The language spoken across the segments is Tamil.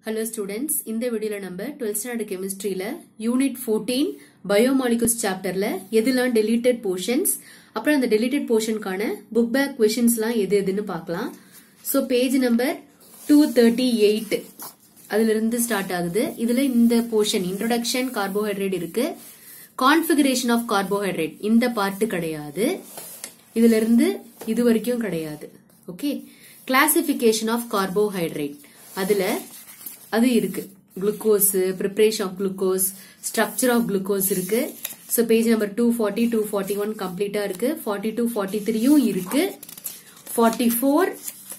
ஹலோ ஸ்டூடெண்ட்ஸ் இந்த வீடியோல நம்ம 12th ஸ்டாண்டர்ட் கெமிஸ்ட்ரியில யூனிட் 14 பயோமாலிகுல்ஸ் சாப்டர்ல எதுலாம் டெலீட்டட் போர்ஷன்ஸ் அப்புறம் அந்த டெலீட்டட் போர்ஷனுக்கான புக் பேக் கொஷின்ஸ்லாம் எது எதுன்னு பார்க்கலாம் so page number two thirty eight அதுல இருந்து ஸ்டார்ட் ஆகுது இதுல இந்த போர்ஷன் இன்ட்ரோடக்ஷன் கார்போஹைட்ரேட் இருக்கு கான்ஃபிகரேஷன் ஆஃப் கார்போஹைட்ரேட் இந்த பார்ட் கிடையாது இதுல இருந்து இது வரைக்கும் கிடையாது ஓகே கிளாசிபிகேஷன் ஆஃப் கார்போஹைட்ரேட் அதுல அது இருக்கு glucose preparation of glucose structure of glucose இருக்கு so page number two forty two forty one கம்ப்ளீட்டா இருக்கு ஃபார்ட்டி டூ ஃபார்ட்டி த்ரீயும் இருக்கு ஃபார்ட்டி ஃபோர்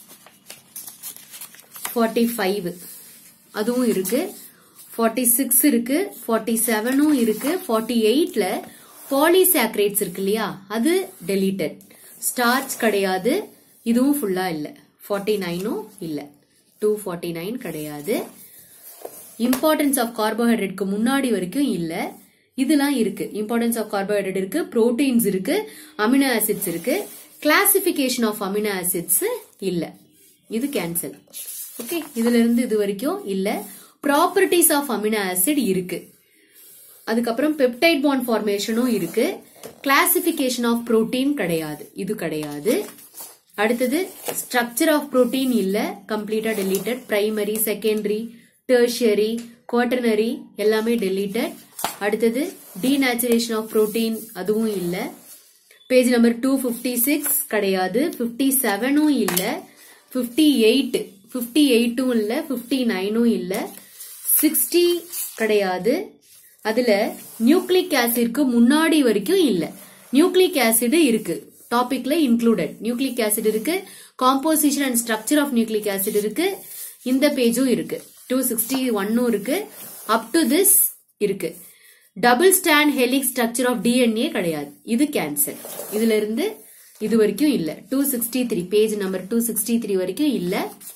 ஃபார்ட்டி ஃபைவ் அதுவும் இருக்கு ஃபார்ட்டி சிக்ஸ் இருக்கு ஃபார்ட்டி செவனும் இருக்கு ஃபார்ட்டி எயிட்ல பாலிசாக்ரேட்ஸ் இருக்கு இல்லையா அது டெலீட்டட் ஸ்டார்ச் கிடையாது இதுவும் ஃபுல்லா இல்ல ஃபார்ட்டி நைனும் இல்ல டூ ஃபார்ட்டி நைன் கிடையாது இம்பார்ட்டன்ஸ் ஆஃப் கார்போஹைட்ரேட்க்கு முன்னாடி வரைக்கும் இல்ல இதெல்லாம் இருக்கு இம்பார்ட்டன்ஸ் ஆஃப் கார்போஹைட்ரேட் இருக்கு புரோட்டீன்ஸ் இருக்கு அமினோ ஆசிட்ஸ் இருக்கு கிளாசிபிகேஷன் ஆஃப் அமினோ ஆசிட்ஸ் இல்ல இது கேன்சல் ஓகே இதுல இருந்து இது வரைக்கும் இல்ல ப்ராப்பர்ட்டிஸ் ஆஃப் அமினோ ஆசிட் இருக்கு அதுக்கப்புறம் பெப்டைட் பாண்ட் ஃபார்மேஷனும் இருக்கு கிளாசிபிகேஷன் ஆஃப் புரோட்டீன் கிடையாது இது கிடையாது அடுத்தது ஸ்ட்ரக்சர் ஆஃப் புரோட்டீன் இல்ல கம்ப்ளீட்டா deleted primary secondary tertiary quaternary எல்லாமே டெலீட்டட் அடுத்தது டீநேச்சுரேஷன் ஆஃப் புரோட்டீன் அதுவும் இல்ல page number two fifty six கிடையாது பிப்டி செவனும் இல்ல பிப்டி எயிட் பிப்டி எயிட்டும் இல்ல பிப்டி நைனும் இல்ல சிக்ஸ்டி கிடையாது அதுல நியூக்ளிக் ஆசிட்க்கு முன்னாடி வரைக்கும் இல்ல நியூக்ளிக் ஆசிட் இருக்கு டாபிக்ல இன்க்ளூடட் நியூக்ளிக் ஆசிட் இருக்கு composition and structure of nucleic acid இருக்கு இந்த பேஜும் இருக்கு டூ சிக்ஸ்டி ஒன்னும் இருக்கு அப் டு திஸ் இருக்கு double strand helix structure of DNA கிடையாது இது கேன்சல் இதுல இருந்து இது வரைக்கும் இல்ல two sixty three page number two sixty three வரைக்கும் இல்ல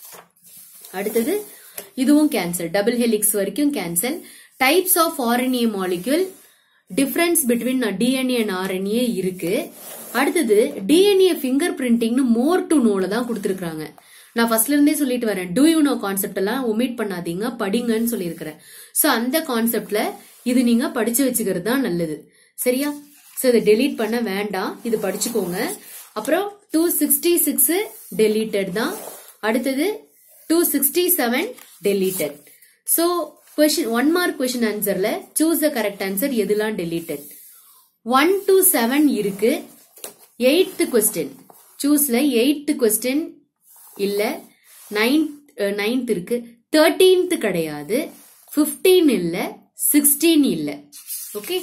அடுத்தது இதுவும் கேன்சல் டபுள் ஹெலிக்ஸ் வரைக்கும் cancel types of RNA molecule difference between DNA and RNA இருக்கு அடுத்தது டிஎன்ஏ ஃபிங்கர் பிரிண்டிங்னு மோர் டு நோல தான் கொடுத்துருக்காங்க நான் ஃபர்ஸ்ட்ல இருந்தே சொல்லிட்டு வரேன் டூ யூ நோ கான்செப்ட் எல்லாம் ஒமிட் பண்ணாதீங்க படிங்கன்னு சொல்லியிருக்கிறேன் சோ அந்த கான்செப்ட்ல இது நீங்க படிச்சு வச்சுக்கிறது தான் நல்லது சரியா சோ இதை டெலீட் பண்ண வேண்டாம் இது படிச்சுக்கோங்க அப்புறம் டூ சிக்ஸ்டி சிக்ஸ் டெலீட்டட் தான் அடுத்தது two sixty seven deleted so question one mark question ஆன்சர்ல சூஸ் த கரெக்ட் ஆன்சர் எதுலாம் டெலீட்டட் ஒன் டு செவன் இருக்கு எயித்து கொஸ்டின் சூஸ்ல எயித்து கொஸ்டின் இல்ல நைன்த் நைன்த் இருக்கு தேர்டீன்த் கிடையாது பிப்டீன் இல்ல சிக்ஸ்டீன் இல்ல ஓகே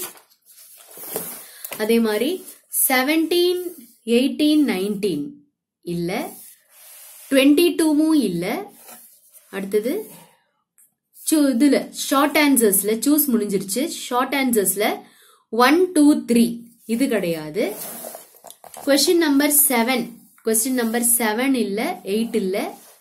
அதே மாதிரி செவன்டீன் எயிட்டீன் நைன்டீன் இல்ல டுவெண்ட்டி டூவும் இல்ல அடுத்தது இதுல ஷார்ட் ஆன்சர்ஸ்ல சூஸ் முடிஞ்சிருச்சு ஷார்ட் ஆன்சர்ஸ்ல ஒன் டூ த்ரீ இது கிடையாது question number seven question number seven இல்ல எயிட் இல்ல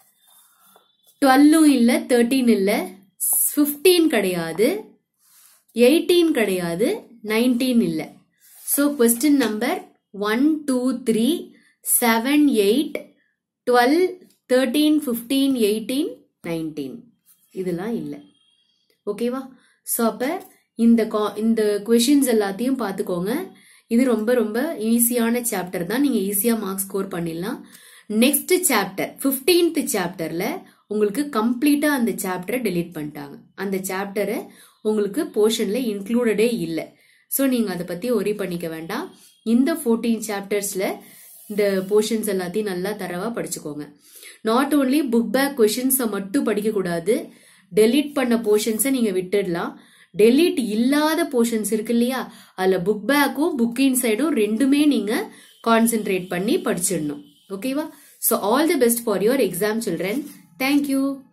டுவெல்லும் இல்ல தேர்ட்டீன் இல்ல பிப்டீன் கிடையாது எயிட்டீன் கிடையாது நைன்டீன் இல்ல so question number one two three seven eight twelve thirteen fifteen eighteen nineteen இதெல்லாம் இல்லை ஓகேவா ஸோ அப்போ இந்த இந்த கொஷின்ஸ் எல்லாத்தையும் பார்த்துக்கோங்க இது ரொம்ப ரொம்ப ஈஸியான சாப்டர் தான் நீங்கள் ஈஸியாக மார்க் ஸ்கோர் பண்ணிடலாம் நெக்ஸ்ட் சாப்டர் ஃபிஃப்டீன்த் சாப்டரில் உங்களுக்கு கம்ப்ளீட்டாக அந்த சாப்டரை டெலீட் பண்ணிட்டாங்க அந்த சாப்டரை உங்களுக்கு போர்ஷனில் இன்க்ளூடடே இல்லை ஸோ நீங்கள் அதை பற்றி ஒரி பண்ணிக்க வேண்டாம் இந்த ஃபோர்டீன் சாப்டர்ஸில் இந்த போர்ஷன்ஸ் எல்லாத்தையும் நல்லா தரவாக படிச்சுக்கோங்க நாட் ஓன்லி புக் பேக் கொஷின்ஸை மட்டும் படிக்கக்கூடாது டெலீட் பண்ண போர்ஷன்ஸை நீங்கள் விட்டுடலாம் டெலீட் இல்லாத போர்ஷன்ஸ் இருக்கு இல்லையா அதில் புக் பேக்கும் புக் இன்சைடும் ரெண்டுமே நீங்கள் கான்சென்ட்ரேட் பண்ணி படிச்சிடணும் ஓகேவா so all the best for your exam children thank you